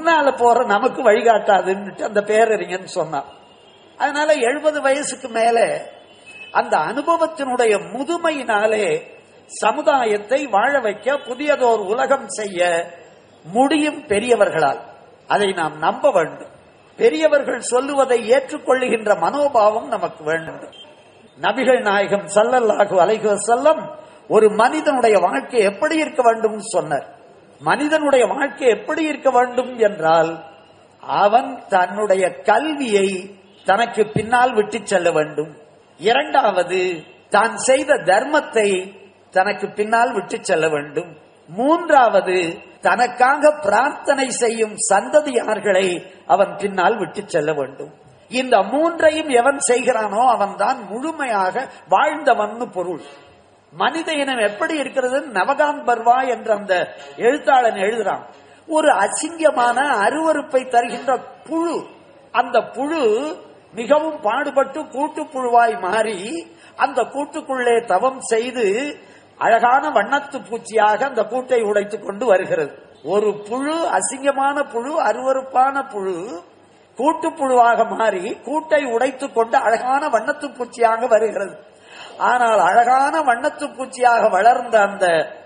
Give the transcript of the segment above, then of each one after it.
பின்னால போற நமக்கு வழிகாட்டாதுன்னு அந்த பேரறிஞன் சொன்னான் அதனால எழுபது வயசுக்கு மேல அந்த அனுபவத்தினுடைய முதுமையினாலே சமுதாயத்தை வாழ வைக்க புதியதோர் உலகம் செய்ய முடியும் பெரியவர்களால் அதை நாம் நம்ப வேண்டும் பெரியவர்கள் சொல்லுவதை ஏற்றுக்கொள்ளுகின்ற மனோபாவம் நமக்கு வேண்டும் நபிகள் நாயகம் சல்லல்லாஹு அலைஹி வஸல்லம் ஒரு மனிதனுடைய வாழ்க்கை எப்படி இருக்க வேண்டும் சொன்னார் மனிதனுடைய வாழ்க்கை எப்படி இருக்க வேண்டும் என்றால் அவன் தன்னுடைய கல்வியை தனக்கு பின்னால் விட்டு செல்ல வேண்டும் இரண்டாவது தான் செய்த தர்மத்தை தனக்கு பின்னால் விட்டு செல்ல வேண்டும் மூன்றாவது தனக்காக பிரார்த்தனை செய்யும் சந்ததியார்களை அவன் பின்னால் விட்டு செல்ல வேண்டும் இந்த மூன்றையும் எவன் செய்கிறானோ அவன்தான் முழுமையாக வாழ்ந்தவன் பொருள் மனித இனம் எப்படி இருக்கிறது நவகான் பர்வா என்ற அந்த எழுத்தாளன் எழுதுறான் ஒரு அசிங்கமான அருவருப்பை தருகின்ற புழு அந்த புழு மிகவும் பாடுபட்டு கூட்டுப்புழுவாய் மாறி அந்த கூட்டுக்குள்ளே தவம் செய்து அழகான வண்ணத்து பூச்சியாக அந்த கூட்டை உடைத்துக் கொண்டு வருகிறது ஒரு புழு அசிங்கமான புழு அருவருப்பான புழு கூட்டுப்புழுவாக மாறி கூட்டை உடைத்துக் கொண்டு அழகான வண்ணத்து பூச்சியாக வருகிறது ஆனால் அழகான வண்ணத்து பூச்சியாக வளர்ந்த அந்த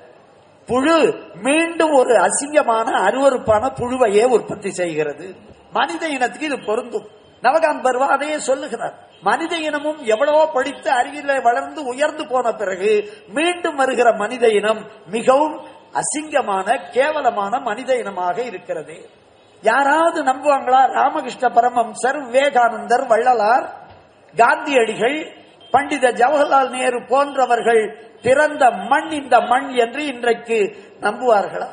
புழு மீண்டும் ஒரு அசிங்கமான அருவருப்பான புழுவையே உற்பத்தி செய்கிறது மனித இனத்துக்கு இது பொருந்தும் நவகாந்த் பர்வா அதையே சொல்லுகிறார் மனித இனமும் எவ்வளவோ படித்து அறிவியலை வளர்ந்து உயர்ந்து போன பிறகு மீண்டும் வருகிற மனித இனம் மிகவும் அசிங்கமான கேவலமான மனித இனமாக இருக்கிறது யாராவது நம்புவாங்களா ராமகிருஷ்ண பரமம்சர் விவேகானந்தர் வள்ளலார் காந்தியடிகள் பண்டித ஜவஹர்லால் நேரு போன்றவர்கள் பிறந்த மண் இந்த மண் என்று இன்றைக்கு நம்புவார்களா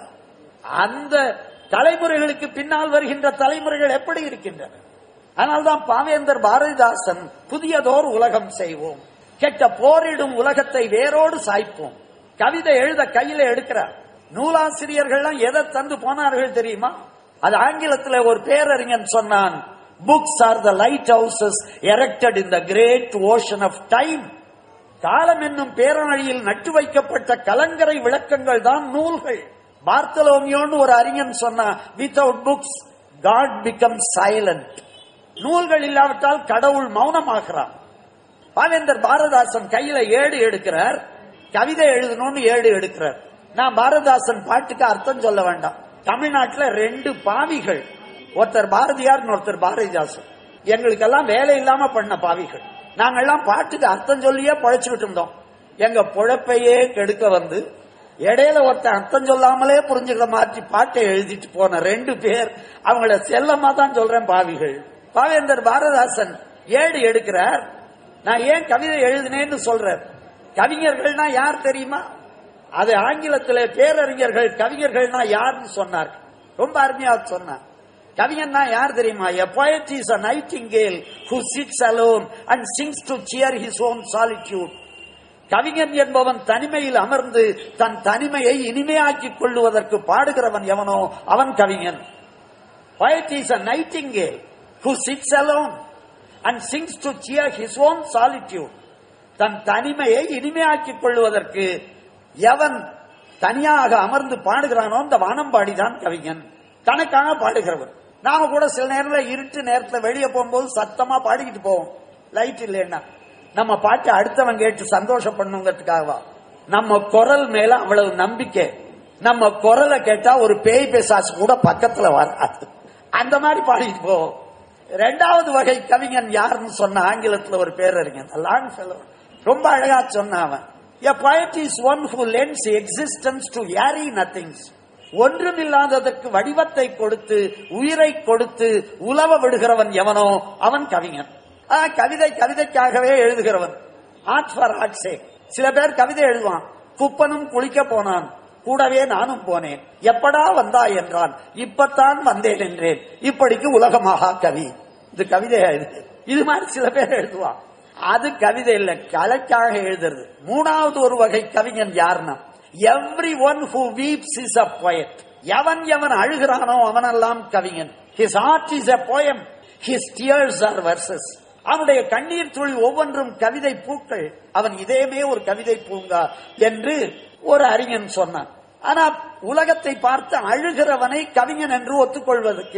அந்த தலைமுறைகளுக்கு பின்னால் வருகின்ற தலைமுறைகள் எப்படி இருக்கின்றன அதனால்தான் பாவேந்தர் பாரதிதாசன் புதியதோர் உலகம் செய்வோம் கெட்ட போரிடும் உலகத்தை வேரோடு சாய்ப்போம் கவிதை எழுத கையில எடுக்கிறார் நூலாசிரியர்கள்லாம் எதை தந்து போனார்கள் தெரியுமா அது ஆங்கிலத்தில் ஒரு பேரறிஞன் சொன்னான் books are the lighthouses erected in the great ocean of time காலம் என்னும் பேரணியில் நட்டு வைக்கப்பட்ட கலங்கரை விளக்கங்கள் தான் நூல்கள் பார்த்தலோமியோன்னு ஒரு அறிஞன் சொன்னா without books God become silent நூல்கள் இல்லாவிட்டால் கடவுள் மௌனமாகிறான் பாவேந்தர் பாரதாசன் கையில ஏடு எடுக்கிறார் கவிதை எழுதணும்னு ஏடு எடுக்கிறார் நான் பாரதாசன் பாட்டுக்கு அர்த்தம் சொல்ல வேண்டாம் தமிழ்நாட்டுல ரெண்டு பாவிகள் ஒருத்தர் பாரதியார் ஒருத்தர் பாரதிதாசன் எங்களுக்கெல்லாம் வேலை இல்லாம பண்ண பாவிகள் நாங்கெல்லாம் பாட்டுக்கு அர்த்தம் சொல்லியே பழைச்சுக்கிட்டு இருந்தோம் எங்க பொழப்பையே கெடுக்க வந்து இடையில ஒருத்தன் அர்த்தம் சொல்லாமலே புரிஞ்சுக்கிற மாதிரி பாட்டை எழுதிட்டு போன ரெண்டு பேர் அவங்கள செல்லமா தான் சொல்றேன் பாவிகள் பாவேந்தர் பாரதாசன் ஏடு எடுக்கிறார் நான் ஏன் கவிதை எழுதினேன்னு சொல்றேன் கவிஞர்கள்னா யார் தெரியுமா அது ஆங்கிலத்தில் பேரறிஞர்கள் கவிஞர்கள்னா யாருன்னு சொன்னார் ரொம்ப அருமையா சொன்னார் கவிஞன்னா யார் தெரியுமா எ poet is a nightingale who sits alone and sings to cheer his own solitude கவிஞன் என்பவன் தனிமையில் அமர்ந்து தன் தனிமையை இனிமையாக்கிக் கொள்ளுவதற்கு பாடுகிறவன் எவனோ அவன் கவிஞன் poet is a nightingale who sits alone and sings to cheer his own solitude தன் தனிமையை இனிமையாக்கிக் கொள்வதற்கு எவன் தனியாக அமர்ந்து பாடுகிறானோ அந்த வானம்பாடிதான் கவிஞன் தனக்காக பாடுகிறவன் நாம கூட சில நேரத்துல இருட்டு நேரத்துல வெளியே போகும்போது சத்தமா பாடிக்கிட்டு போவோம் லைட் இல்லைன்னா நம்ம பாட்டு அடுத்தவன் கேட்டு சந்தோஷப்படணுங்கிறதுக்காகவா நம்ம குரல் மேல அவ்வளவு நம்பிக்கை நம்ம குரலை கேட்டா ஒரு பேய் பேசாசு கூட பக்கத்துல வராது அந்த மாதிரி பாடிட்டு போவோம் ரெண்டாவது வகை கவிஞன் யாருன்னு சொன்ன ஆங்கிலத்துல ஒரு பேரறிஞன் லாங் ஃபெலோ ரொம்ப அழகா சொன்ன அவன் A poet is one who lends existence to airy nothings. ஒன்றுமில்லாததற்கு வடிவத்தை கொடுத்து உயிரை கொடுத்து உலவ விடுகிறவன் எவனோ அவன் கவிஞன் ஆ, கவிதை கவிதைக்காகவே எழுதுகிறவன் ஆர்ட் ஃபார் ஆர்ட் சே சில பேர் கவிதை எழுதுவான் குப்பனும் குளிக்க போனான் கூடவே நானும் போனேன் எப்படா வந்தாய் என்றான் இப்பத்தான் வந்தேன் என்றேன் இப்படிக்கு உலகமாகா கவி இது கவிதையா இது இது மாதிரி சில பேர் எழுதுவான் அது கவிதை இல்ல கலைக்காக எழுதுறது மூணாவது ஒரு வகை கவிஞன் யாருன்னா everyone who weeps is a poet எவன் எவன் அழுகிறானோ அவனெல்லாம் கவிஞன் his art is a poem his tears are verses அவனுடைய கண்ணீர் துளி ஒவ்வொன்றும் கவிதை பூக்கள் அவன் இதயமே ஒரு கவிதை பூங்கா என்று ஒரு அறிஞன் சொன்னான் ஆனா உலகத்தை பார்த்து அழுகிறவனை கவிஞன் என்று ஒத்துக்கொள்வதற்கு